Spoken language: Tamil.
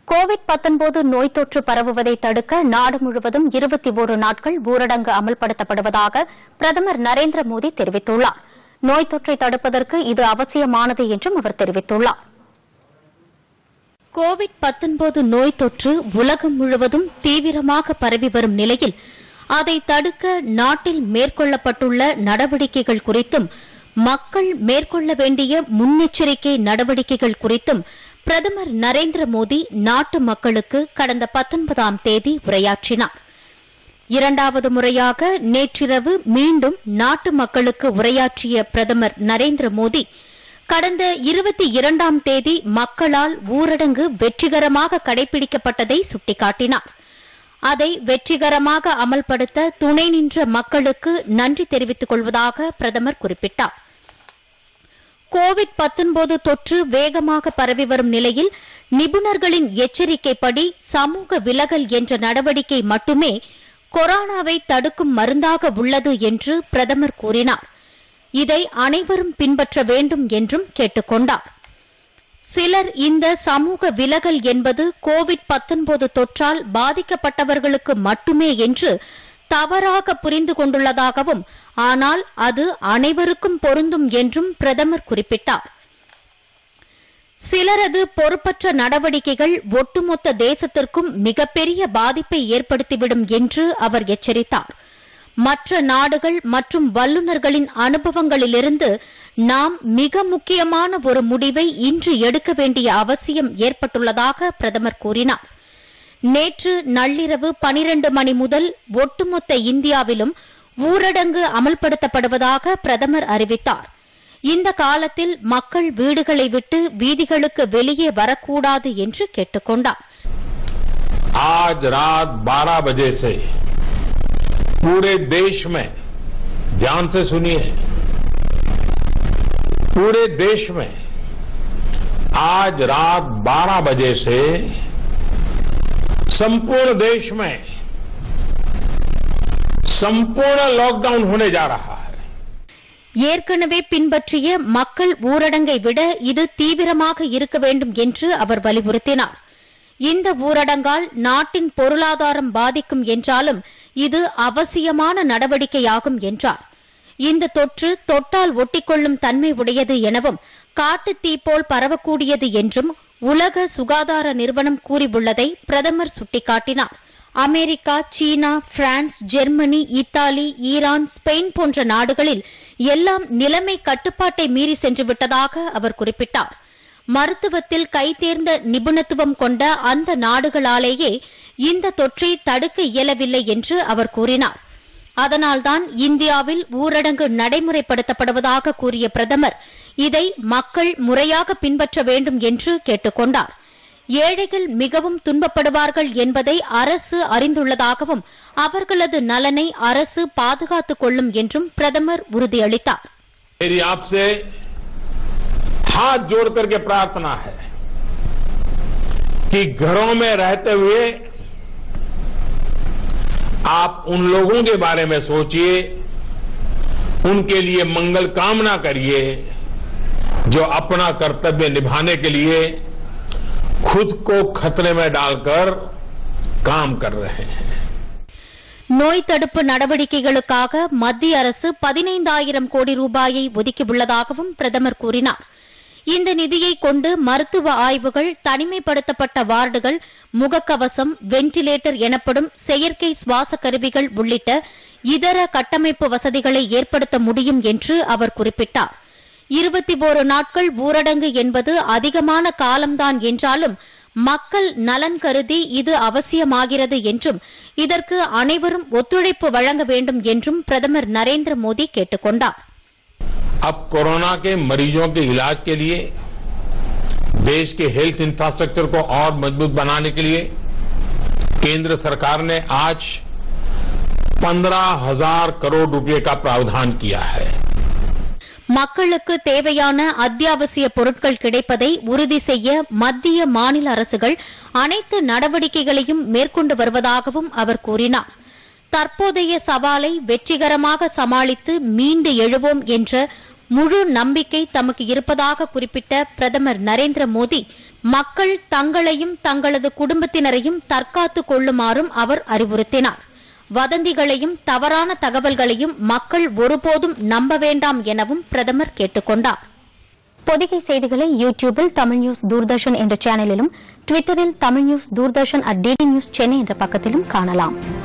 கோவிட் 19 நோய் தொற்று பரவுவதை தடுக்க நாடு முழுவதும் இருபத்தி ஒரு நாட்கள் ஊரடங்கு அமல்படுத்தப்படுவதாக பிரதமர் நரேந்திர மோடி தெரிவித்துள்ளார் நோய் தொற்றை தடுப்பதற்கு இது அவசியமானது என்றும் அவர் தெரிவித்துள்ளார் கோவிட் 19 நோய் தொற்று உலகம் முழுவதும் தீவிரமாக பரவி வரும் நிலையில் அதை தடுக்க நாட்டில் மேற்கொள்ளப்பட்டுள்ள நடவடிக்கைகள் குறித்தும் மக்கள் மேற்கொள்ள வேண்டிய முன்னெச்சரிக்கை நடவடிக்கைகள் குறித்தும் பிரதமர் நரேந்திர மோடி நாட்டு மக்களுக்கு கடந்த பத்தொன்பதாம் தேதி உரையாற்றினார் இரண்டாவது முறையாக நேற்றிரவு மீண்டும் நாட்டு மக்களுக்கு உரையாற்றிய பிரதமர் நரேந்திர மோடி கடந்த இருபத்தி இரண்டாம் தேதி மக்களால் ஊரடங்கு வெற்றிகரமாக கடைபிடிக்கப்பட்டதை சுட்டிக்காட்டினார் அதை வெற்றிகரமாக அமல்படுத்த துணை நின்ற மக்களுக்கு நன்றி தெரிவித்துக் கொள்வதாக பிரதமர் குறிப்பிட்டார் கோவிட் 19 தொற்று வேகமாக பரவி வரும் நிலையில் நிபுணர்களின் எச்சரிக்கைப்படி சமூக விலகல் என்ற நடவடிக்கை மட்டுமே கொரோனாவை தடுக்கும் மருந்தாக உள்ளது என்று பிரதமர் கூறினார் இதை அனைவரும் பின்பற்ற வேண்டும் என்றும் கேட்டுக் கொண்டார் சிலர் இந்த சமூக விலகல் என்பது கோவிட் 19 தொற்றால் பாதிக்கப்பட்டவர்களுக்கு மட்டுமே என்று தவறாக புரிந்து கொண்டுள்ளதாகவும் ஆனால் அது அனைவருக்கும் பொருந்தும் என்றும் பிரதமர் குறிப்பிட்டார் சிலரது பொறுப்பற்ற நடவடிக்கைகள் ஒட்டுமொத்த தேசத்திற்கும் மிகப்பெரிய பாதிப்பை ஏற்படுத்திவிடும் என்று அவர் எச்சரித்தார் மற்ற நாடுகள் மற்றும் வல்லுநர்களின் அனுபவங்களிலிருந்து நாம் மிக முக்கியமான ஒரு முடிவை இன்று எடுக்க வேண்டிய அவசியம் ஏற்பட்டுள்ளதாக பிரதமர் கூறினார் நேற்று நள்ளிரவு பனிரண்டு மணி முதல் ஒட்டுமொத்த இந்தியாவிலும் ஊரடங்கு அமல்படுத்தப்படுவதாக பிரதமர் அறிவித்தார் இந்த காலத்தில் மக்கள் வீடுகளை விட்டு வீதிகளுக்கு வெளியே வரக்கூடாது என்று கேட்டுக் கொண்டார் आज रात 12 बजे से पूरे देश में ध्यान से सुनिए पूरे देश में आज रात 12 बजे से संपूर्ण देश में संपूर्ण लॉकडाउन होने जा रहा है ஏற்கனவே பின்பற்றிய மக்கள் ஊரடங்கை விட இது தீவிரமாக இருக்க வேண்டும் என்று அவர் வலியுறுத்தினார் இந்த ஊரடங்கால் நாட்டின் பொருளாதாரம் பாதிக்கும் என்றாலும் இது அவசியமான நடவடிக்கையாகும் என்றார் இந்த தொற்று தொட்டால் ஒட்டிக்கொள்ளும் தன்மை உடையது எனவும் காட்டுத் தீ போல் பரவக்கூடியது என்றும் உலக சுகாதார நிறுவனம் கூறியுள்ளதை பிரதமர் சுட்டிக்காட்டினார் America China France Germany Italy Iran Spain போன்ற நாடுகளில் எல்லாம் நிலைமை கட்டுப்பாட்டை மீறி சென்று விட்டதாக அவர் குறிப்பிட்டார் மருத்துவத்தில் கைதேர்ந்த நிபுணத்துவம் கொண்ட அந்த நாடுகளாலேயே இந்த தொற்றை தடுக்க இயலவில்லை என்று அவர் கூறினார் அதனால்தான் இந்தியாவில் ஊரடங்கு நடைமுறைப்படுத்தப்படுவதாக கூறிய பிரதமர் இதை மக்கள் முறையாக பின்பற்ற வேண்டும் என்று கேட்டுக் கொண்டார் ஏழைகள் மிகவும் துன்பப்படுவார்கள் என்பதை அரசு அறிந்துள்ளதாகவும் அவர்களது நலனை அரசு பாதுகாத்துக் கொள்ளும் என்றும் பிரதமர் உறுதியளித்தார் मेरी आपसे हाथ जोड़ करके प्रार्थना है कि घरों में रहते हुए आप उन लोगों के बारे में सोचिए उनके लिए मंगल कामना करिए जो अपना कर्तव्य निभाने के लिए खुद को खतरे में डालकर काम कर रहे हैं நோய் தடுப்பு நடவடிக்கைகளுக்காக மத்திய அரசு பதினைந்தாயிரம் கோடி ரூபாயை ஒதுக்கியுள்ளதாகவும் பிரதமர் கூறினார் இந்த நிதியை கொண்டு மருத்துவ ஆய்வுகள் தனிமைப்படுத்தப்பட்ட வார்டுகள் முகக்கவசம் வென்டிலேட்டர் எனப்படும் செயற்கை சுவாச கருவிகள் உள்ளிட்ட இதர கட்டமைப்பு வசதிகளை ஏற்படுத்த முடியும் என்று அவர் குறிப்பிட்டார் இருபத்தி ஓரு நாட்கள் ஊரடங்கு என்பது அதிகமான காலம்தான் என்றாலும் மக்கள் நலன் கருதி இது அவசியமாகிறது என்றும் இதற்கு அனைவரும் ஒத்துழைப்பு வழங்க வேண்டும் என்றும் பிரதமர் நரேந்திர மோடி கேட்டுக் கொண்டார் अब कोरोना के मरीजों के इलाज के लिए देश के हेल्थ इंफ्रास्ट्रक्चर को और मजबूत बनाने के लिए केंद्र सरकार ने आज पंद्रह हजार करोड़ रुपए का प्रावधान किया है மக்களுக்கு தேவையான அத்தியாவசிய பொருட்கள் கிடைப்பதை உறுதி செய்ய மத்திய மாநில அரசுகள் அனைத்து நடவடிக்கைகளையும் மேற்கொண்டு வருவதாகவும் அவர் கூறினார் தற்போதைய சவாலை வெற்றிகரமாக சமாளித்து மீண்டு எழுவோம் என்ற முழு நம்பிக்கை தமக்கு இருப்பதாக குறிப்பிட்ட பிரதமர் நரேந்திர மோடி மக்கள் தங்களையும் தங்களது குடும்பத்தினரையும் தற்காத்துக் கொள்ளுமாறும் அவர் அறிவுறுத்தினார் வதந்திகளையும் தவறான தகவல்களையும் மக்கள் ஒருபோதும் நம்ப வேண்டாம் எனவும் பிரதமர் கேட்டுக் கொண்டார் பொதிகை செய்திகளை யூ டியூபில் தமிழ் நியூஸ் தூர்தர்ஷன் என்ற சேனலிலும் ட்விட்டரில் Tamil news Doordarshan at DD news Chennai என்ற பக்கத்திலும் காணலாம்